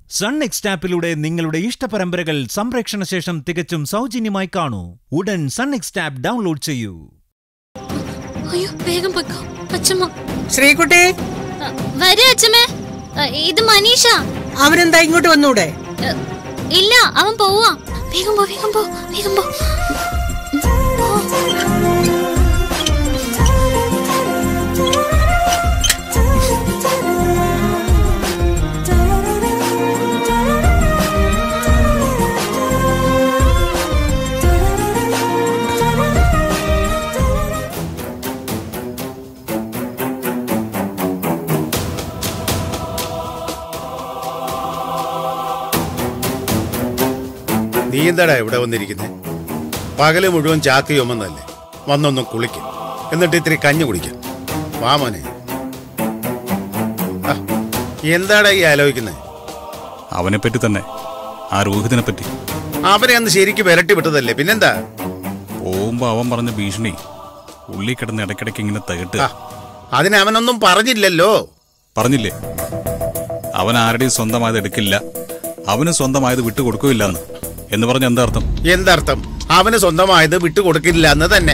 Sun next ആപ്പിലൂടെ നിങ്ങളുടെ ഇഷ്ടപരമ്പരകൾ സംപ്രേക്ഷണ ശേഷം തികച്ചും സൗജന്യമായി കാണൂ ഉടൻ സൺ നെക്സ്റ്റ് ആപ്പ് ഡൗൺലോഡ് ചെയ്യൂ അയ്യോ വേഗം പൊയ്ക്കോ അച്ഛമ്മ ശ്രീകുട്ടി അ, വരൂ അച്ഛമ്മേ അ, ഇത് മനീഷ അവനെന്താ ഇങ്ങോട്ട് വന്നൂടെ അ, ഇല്ല അവൻ പോവാ വേഗം പോ വേഗം പോ വേഗം പോ നീ എന്താടാ ഇവിടെ വന്നിരിക്കുന്നത് പകല് മുഴുവൻ ചാക്ക് ചുമന്നല്ലേ വന്നൊന്ന് കുളിക്കും എന്നിട്ട് ഇത്തിരി കഞ്ഞി കുടിക്കും വാ മോനെ ആ, എന്താടാ ഈ ആലോചിക്കുന്നത് അവനെ പറ്റി തന്നെ ആ രോഹിതിനെ പറ്റി അവനെ അന്ന് ശരിക്ക് വിരട്ടി വിട്ടതല്ലേ പിന്നെന്താ പോകുമ്പോ അവൻ പറഞ്ഞ ഭീഷണി ഉള്ളി കിടന്ന് ഇടയ്ക്കിടയ്ക്ക് ഇങ്ങനെ തകട്ട് ആ, അതിന് അവനൊന്നും പറഞ്ഞില്ലല്ലോ പറഞ്ഞില്ലേ അവൻ ആരുടെയും സ്വന്തമായത് എടുക്കില്ല അവന് സ്വന്തമായത് വിട്ടുകൊടുക്കില്ല എന്ന് എന്ന് പറഞ്ഞ എന്താ അർത്ഥം എന്തർത്ഥം അവന് സ്വന്തമായത് വിട്ടുകൊടുക്കില്ല എന്ന് തന്നെ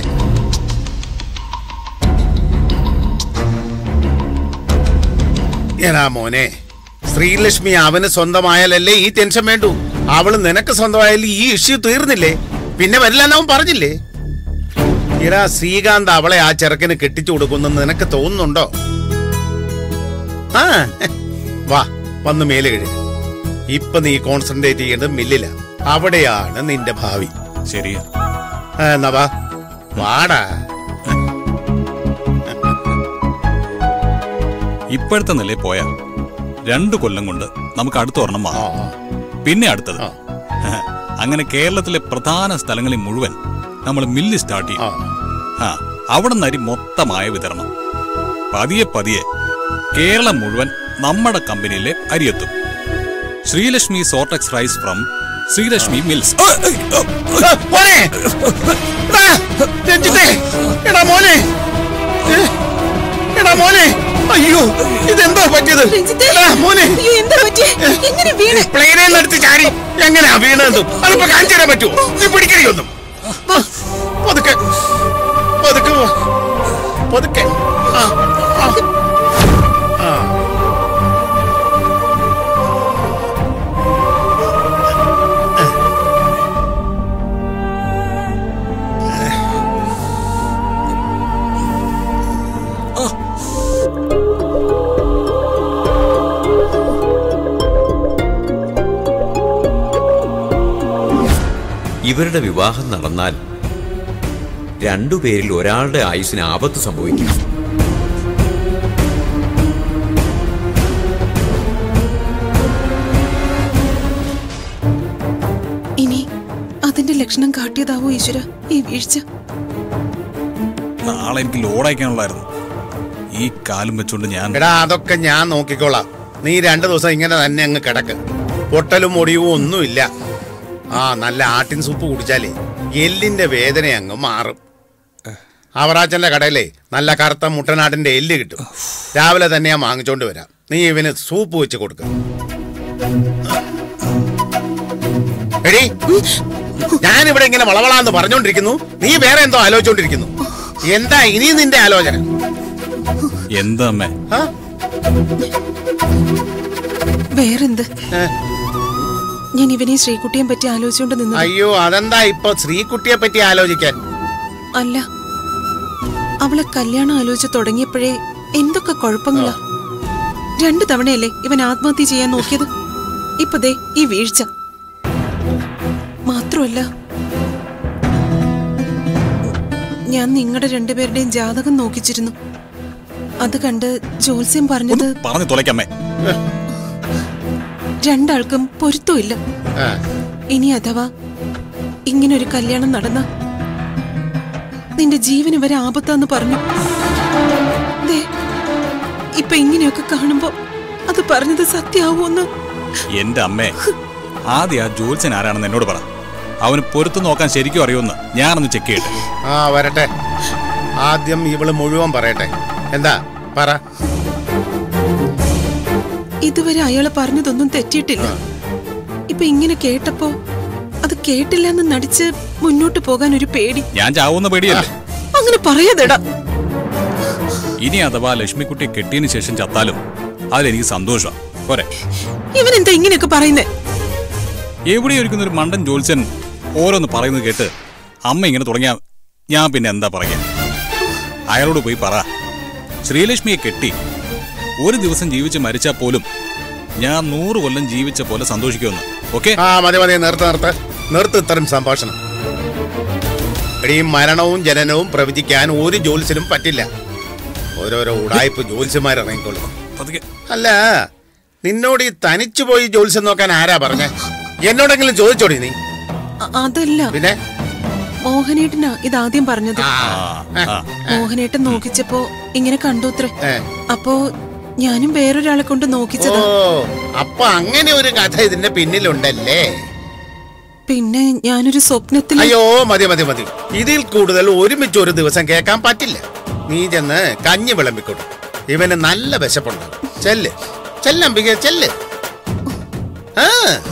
എടാ മോനെ ശ്രീലക്ഷ്മി അവന് സ്വന്തമായാലല്ലേ ഈ ടെൻഷൻ വേണ്ടു അവള് നിനക്ക് സ്വന്തമായാലും ഈ ഇഷ്യൂ തീർന്നില്ലേ പിന്നെ വരില്ലെന്ന് അവൻ പറഞ്ഞില്ലേ എടാ ശ്രീകാന്ത് അവളെ ആ ചെറുക്കന് കെട്ടിച്ചു കൊടുക്കുന്നെന്ന് നിനക്ക് തോന്നുന്നുണ്ടോ ആ വാ വന്ന് മേലെ കഴി ഇപ്പൊ നീ കോൺസെൻട്രേറ്റ് ചെയ്യേണ്ടത് മില്ലില അവിടെയാണ് നിന്റെ ഭാവി ശരിയാ ആ, എന്നാ വാ വാടാ ഇപ്പോഴത്തെ നിലയിൽ പോയാ രണ്ടു കൊല്ലം കൊണ്ട് നമുക്ക് അടുത്ത ഒരെണ്ണം ആ, വാങ്ങാം പിന്നെ അടുത്തത് ആ. അങ്ങനെ കേരളത്തിലെ പ്രധാന സ്ഥലങ്ങളിൽ മുഴുവൻ നമ്മൾ മില്ല് സ്റ്റാർട്ട് ചെയ്യും ആ. ആ അവിടെ നിന്ന് അരി മൊത്തമായ വിതരണം പതിയെ പതിയെ കേരളം മുഴുവൻ നമ്മുടെ കമ്പനിയിലെ അരിയെത്തും Sreelakshmi sortex rice from Sreelakshmi mills ആ, മോനെ എടാ, രഞ്ജിത്തേ, എടാ മോനെ ഏ, എടാ മോനെ അയ്യോ ഇതെന്തോ പറ്റിയത് എടാ മോനെ എന്താ പറ്റി എങ്ങനെ വീണ് പ്ലെയിനിൽ നിന്ന് എടുത്ത് ചാടി എങ്ങനെയാ വീണതും അതിപ്പോ കാണിച്ചു തരാൻ പറ്റുമോ നീ പിടിക്കണിയൊന്നും പതുക്കെ പതുക്കെ പോ. പതുക്കെ ആ, ആ. ആ. ഇവരുടെ വിവാഹം നടന്നാൽ രണ്ടുപേരിൽ ഒരാളുടെ ആയുസിന് ആപത്ത് സംഭവിക്കും ഇനി അതിന്റെ ലക്ഷണം കാട്ടിയതാവോ ഈശ്വര ഈ വീഴ്ച നാളെ എനിക്ക് ലോഡ് അയക്കാനുള്ളായിരുന്നു ഈ കാലും വെച്ചുകൊണ്ട് ഞാൻ എടാ അതൊക്കെ ഞാൻ നോക്കിക്കോളാം നീ രണ്ടു ദിവസം ഇങ്ങനെ തന്നെ അങ്ങ് കിടക്ക് പൊട്ടലും ഒടിയും ഒന്നുമില്ല ആ നല്ല ആട്ടിൻ സൂപ്പ് കുടിച്ചാലേ എല്ലിന്റെ വേദന അങ്ങ് മാറും അവറാച്ചന്റെ കടയിലേ നല്ല കറുത്ത മുട്ടനാടിന്റെ എല്ല് കിട്ടും രാവിലെ തന്നെ ഞാൻ വാങ്ങിച്ചോണ്ട് വരാം നീ ഇവന് സൂപ്പ് വെച്ച് കൊടുക്ക എടി ഞാനിവിടെ ഇങ്ങനെ വളവളാന്ന് പറഞ്ഞോണ്ടിരിക്കുന്നു നീ വേറെ എന്തോ ആലോചിച്ചോണ്ടിരിക്കുന്നു എന്താ ഇനി നിന്റെ ആലോചന എന്താ അമ്മേ ആ? വേറെന്ത് ഏ? ഞാൻ ഇവനെ ശ്രീകുട്ടിയെ പറ്റി ആലോചിച്ചുകൊണ്ട് നിന്നു അയ്യോ അതെന്താ ഇപ്പൊ ശ്രീകുട്ടിയെ പറ്റി ആലോചിക്കാൻ അല്ല അവളെ കല്യാണം ആലോചിച്ച് തുടങ്ങിയപ്പോഴേ എന്തൊക്കെ കുഴപ്പങ്ങളാ രണ്ടു തവണയല്ലേ ഇവൻ ആത്മഹത്യ ചെയ്യാൻ നോക്കിയത് ഇപ്പൊ ദേ ഈ വീഴ്ച മാത്രമല്ല ഞാൻ നിങ്ങളുടെ രണ്ടുപേരുടെയും ജാതകം നോക്കിച്ചിരുന്നു അത് കണ്ട് ജോത്സ്യം പറഞ്ഞത് ഒന്ന് പറഞ്ഞു തുലയ്ക്കമ്മേ രണ്ടാൾക്കും പൊരുത്തമില്ല ആ, ഇനി അഥവാ ഇങ്ങനൊരു കല്യാണം നടന്ന നിന്റെ ജീവന് വരെ ആപത്താന്ന് പറഞ്ഞു ദേ, ഇപ്പൊ ഇങ്ങനെയൊക്കെ കാണുമ്പോ അത് പറഞ്ഞത് സത്യാവൂന്ന് എന്റെ അമ്മേ ആദ്യം ആ ജോത്സ്യൻ ആരാണെന്ന് എന്നോട് പറ അവന് പൊരുത്തു നോക്കാൻ ശരിക്കും അറിയുമെന്ന് ഞാനൊന്ന് ചെക്ക് ചെയ്യട്ടെ ആ വരട്ടെ ആദ്യം ഇവള് മുഴുവൻ പറയട്ടെ എന്താ പറ ഇതുവരെ അയാള് പറഞ്ഞതൊന്നും തെറ്റിയിട്ടില്ല ഇപ്പൊ ഇങ്ങനെ കേട്ടപ്പോ അത് കേട്ടില്ല എന്ന് നടിച്ച് മുന്നോട്ട് പോകാൻ ഒരു പേടി ഞാൻ ചാവുന്ന പേടിയല്ലേ അങ്ങനെ പറയാതെടാ ഇനി അഥവാ ലക്ഷ്മിക്കുട്ടിയെ കെട്ടിയതിന് ശേഷം ചത്താലും അതിലെനിക്ക് സന്തോഷമാണ് പോരെ ഇവൻ എന്താ ഇങ്ങനെയൊക്കെ പറയുന്നേ എവിടെ ഒരുക്കുന്ന ഒരു മണ്ടൻ ജോത്സ്യൻ ഓരോന്ന് പറയുന്നത് കേട്ട് അമ്മ ഇങ്ങനെ തുടങ്ങിയ ഞാൻ പിന്നെ എന്താ പറയാ അയാളോട് പോയി പറ ശ്രീലക്ഷ്മിയെ കെട്ടി ഒരു ദിവസം ജീവിച്ച് മരിച്ചാൽ പോലും ഞാൻ നൂറ് കൊല്ലം ജീവിച്ച പോലെ സന്തോഷിക്കുമെന്ന് ഓക്കെ ആ മതി മതി നിർത്ത് നിർത്ത് നിർത്ത് ഇത്തരം സംഭാഷണം എടീ മരണവും ജനനവും പ്രവചിക്കാൻ ഒരു ജോത്സ്യനും പറ്റില്ല ഓരോരോ ഉടായ്പ് ജോത്സ്യന്മാർ ഇറങ്ങിക്കൊള്ളും പതുക്കെ അല്ല നിന്നോട് ഈ തനിച്ചു പോയി ജോത്സ്യം നോക്കാൻ ആരാ പറഞ്ഞേ എന്നോടെങ്കിലും ചോദിച്ചോടി നീ അ- അതല്ല പിന്നെ മോഹനേട്ടനാ ഇതാദ്യം പറഞ്ഞത് ആ, ആ മോഹനേട്ടൻ നോക്കിച്ചപ്പോ ഇങ്ങനെ കണ്ടൂത്രേ ഏ. അപ്പോ ഞാനും വേറൊരാളെ കൊണ്ട് ഓ നോക്കിച്ചതാ അപ്പൊ അങ്ങനെ ഒരു കഥ ഇതിന്റെ പിന്നിലുണ്ടല്ലേ പിന്നെ ഞാനൊരു സ്വപ്നത്തിൽ അയ്യോ മതി മതി മതി ഇതിൽ കൂടുതൽ ഒരുമിച്ച് ഒരു ദിവസം കേൾക്കാൻ പറ്റില്ല നീ ചെന്ന് കഞ്ഞി വിളമ്പിക്കൊടു ഇവന് നല്ല വിശപ്പുണ്ട് ചെല്ല് ചെല്ലംബിക ചെല്ല് ആ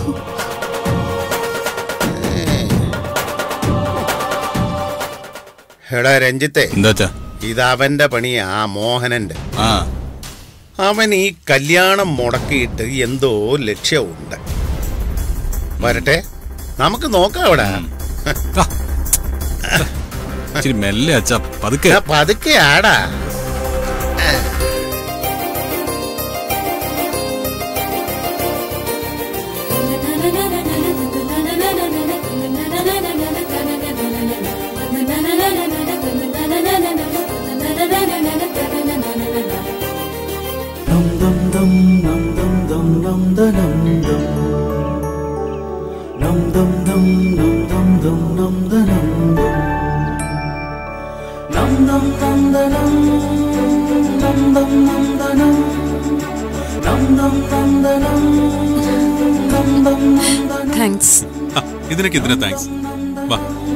എടാ രഞ്ജിത്തെ എന്താച്ചാ ഇത് അവന്റെ പണിയാ ആ മോഹനന്റെ ആ അവൻ ഈ കല്യാണം മുടക്കിയിട്ട് എന്തോ ലക്ഷ്യമുണ്ട് വരട്ടെ നമുക്ക് നോക്കാം അവിടെ ആ. ഇച്ചിരി മെല്ലെ അച്ഛാ പതുക്കെ പതുക്കെ ആടാ താങ്ക്സ് ആ, ഇതിനൊക്കെ ഇതിനെ താങ്ക്സ് വാ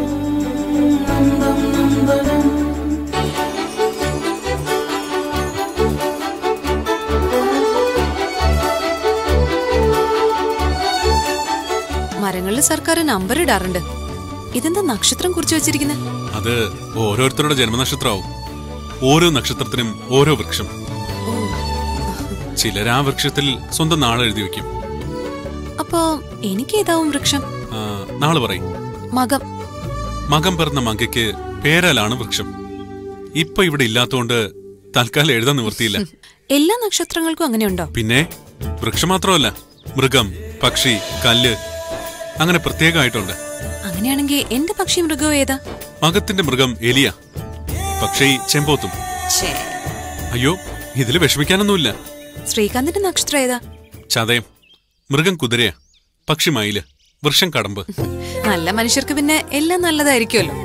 മരങ്ങളിൽ സർക്കാർ നമ്പർ ഇടാറുണ്ട് ഇതെന്താ നക്ഷത്രം കുറിച്ച് വെച്ചിരിക്കുന്നത് അത് ഓരോരുത്തരുടെ ജന്മനക്ഷത്രമാവും ഓരോ നക്ഷത്രത്തിനും ഓരോ വൃക്ഷം ചിലർ ആ വൃക്ഷത്തിൽ സ്വന്തം നാളെ എഴുതി വെക്കും അപ്പോ എനിക്ക് ഏതാവും വൃക്ഷം ആ, നാള് പറയും മകം മകം പിറന്ന മങ്കയ്ക്ക് പേരാലാണ് വൃക്ഷം ഇപ്പൊ ഇവിടെ ഇല്ലാത്തോണ്ട് തൽക്കാലം എഴുതാൻ നിവൃത്തിയില്ല എല്ലാ നക്ഷത്രങ്ങൾക്കും അങ്ങനെയുണ്ടോ പിന്നെ വൃക്ഷം മാത്രമല്ല മൃഗം പക്ഷി കല്ല് അങ്ങനെ പ്രത്യേകമായിട്ടുണ്ട് അങ്ങനെയാണെങ്കിൽ എന്റെ പക്ഷി മൃഗവും ഏതാ മകത്തിന്റെ മൃഗം എലിയ പക്ഷി ചെമ്പോത്തും ഛേ, അയ്യോ ഇതില് വിഷമിക്കാനൊന്നുമില്ല ശ്രീകാന്തിന്റെ നക്ഷത്രം ഏതാ ചതയം മൃഗം കുതിരയാ പക്ഷി മയില് വൃക്ഷം കടമ്പ് നല്ല മനുഷ്യർക്ക് പിന്നെ എല്ലാം നല്ലതായിരിക്കുമല്ലോ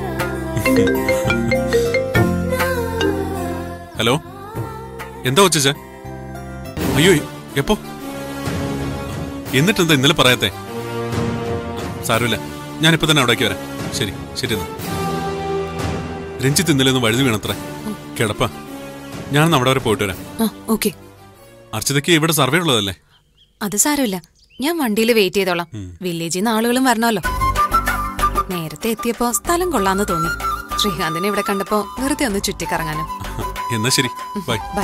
ഹലോ എന്താ വച്ച അയ്യോ എപ്പോ എന്നിട്ടെന്താ ഇന്നലെ പറയാത്തെ സാരമില്ല ഞാനിപ്പോ തന്നെ അവിടേക്ക് വരാം ശരി ശരി എന്നാ രഞ്ജിത്ത് ഇന്നലെ ഒന്ന് വഴുതി വീണത്രേ കിടപ്പാ ഞാനൊന്ന് അവിടെ വരെ പോയിട്ട് വരാം ആ ഓക്കെ അർച്ചിതയ്ക്ക് ഇവിടെ സർവേ ഉള്ളതല്ലേ അത് സാരമില്ല ഞാൻ വണ്ടിയിൽ വെയിറ്റ് ചെയ്തോളാം വില്ലേജിൽ നിന്ന് ആളുകളും വരണമല്ലോ നേരത്തെ എത്തിയപ്പോ സ്ഥലം കൊള്ളാന്ന് തോന്നി ശ്രീകാന്തിനെ ഇവിടെ കണ്ടപ്പോ വെറുതെ ഒന്ന് ചുറ്റിക്കറങ്ങാനും എന്നാ ശരി ബൈ ബൈ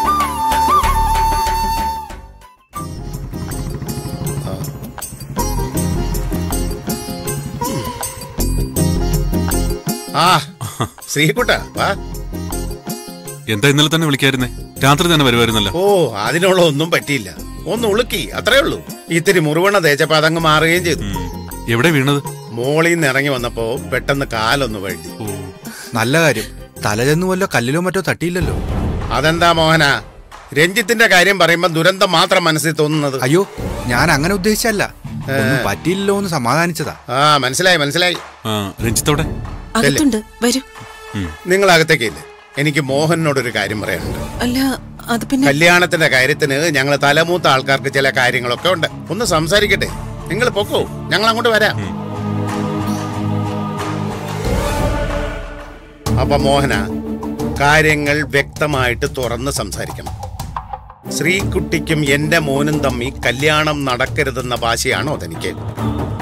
ആ ശ്രീകുട്ട വാ എന്താ ഇന്നലെ തന്നെ വിളിക്കായിരുന്നേ രാത്രി തന്നെ വരുമായിരുന്നല്ലോ ഓ അതിനുള്ള ഒന്നും പറ്റിയില്ല ഒന്ന് ഉളുക്കി അത്രേ ഉള്ളൂ ഇത്തിരി മുറിവണ തേച്ചപ്പോ അതങ്ങ് മാറുകയും ചെയ്തു ഉം. എവിടെ വീണത് മോളിൽ നിന്ന് ഇറങ്ങി വന്നപ്പോ പെട്ടെന്ന് കാലൊന്ന് വഴുതി ഓ നല്ല കാര്യം തലചെന്ന് വല്ലോ കല്ലിലോ മറ്റോ തട്ടിയില്ലല്ലോ അതെന്താ മോഹന രഞ്ജിത്തിന്റെ കാര്യം പറയുമ്പോ ദുരന്തം മാത്രം മനസ്സിൽ തോന്നുന്നത് അയ്യോ ഞാൻ അങ്ങനെ ഉദ്ദേശിച്ചല്ല ഒന്നും പറ്റിയില്ലല്ലോ എന്ന് സമാധാനിച്ചതാ ആ മനസ്സിലായി മനസ്സിലായി ആ രഞ്ജിത്തോടെ അകത്തുണ്ട് വരൂ നിങ്ങൾ അകത്തേക്കില്ല എനിക്ക് മോഹനോടൊരു കാര്യം പറയാനുണ്ട് അല്ല അത് പിന്നെ കല്യാണത്തിന്റെ കാര്യത്തിന് ഞങ്ങൾ തലമൂത്ത ആൾക്കാർക്ക് ചില കാര്യങ്ങളൊക്കെ ഉണ്ട് ഒന്ന് സംസാരിക്കട്ടെ നിങ്ങൾ പൊക്കോ ഞങ്ങൾ അങ്ങോട്ട് വരാം അപ്പൊ മോഹന കാര്യങ്ങൾ വ്യക്തമായിട്ട് തുറന്ന് സംസാരിക്കണം ശ്രീകുട്ടിക്കും എന്റെ മോനും തമ്മി കല്യാണം നടക്കരുതെന്ന ഭാഷയാണോ തനിക്ക്